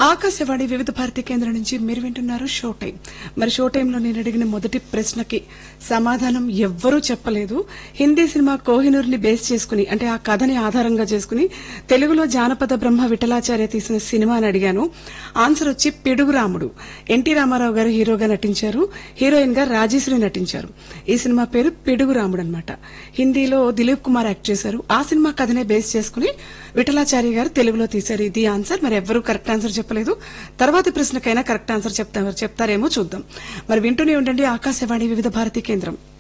ఆకాశవాణి వివిధ భారతి కేంద్రం నుంచి మీరు వింటున్నారు షో టైం మరి షో టైంలో నేను అడిగిన మొదటి ప్రశ్నకి సమాధానం ఎవ్వరూ చెప్పలేదు హిందీ సినిమా కోహినూర్ ని బేస్ చేసుకుని అంటే ఆ కథని ఆధారంగా చేసుకుని తెలుగులో జానపద బ్రహ్మ విఠలాచార్య తీసిన సినిమా అని అడిగాను ఆన్సర్ వచ్చి పిడుగు రాముడు ఎన్టీ రామారావు గారు హీరోగా నటించారు హీరోయిన్ గా రాజేశ్వరి నటించారు ఈ సినిమా పేరు పిడుగు రాముడు అనమాట హిందీలో దిలీప్ కుమార్ యాక్ట్ చేశారు ఆ సినిమా కథనే బేస్ చేసుకుని విఠలాచార్య గారు తెలుగులో తీశారు ఇది ఆన్సర్ మరి ఎవ్వరూ కరెక్ట్ ఆన్సర్ చెప్పలేదు తర్వాతి ప్రశ్నకైనా కరెక్ట్ ఆన్సర్ చెప్తారు చెప్తారేమో చూద్దాం మరి వింటూనే ఉండండి ఆకాశవాణి వివిధ భారతి కేంద్రం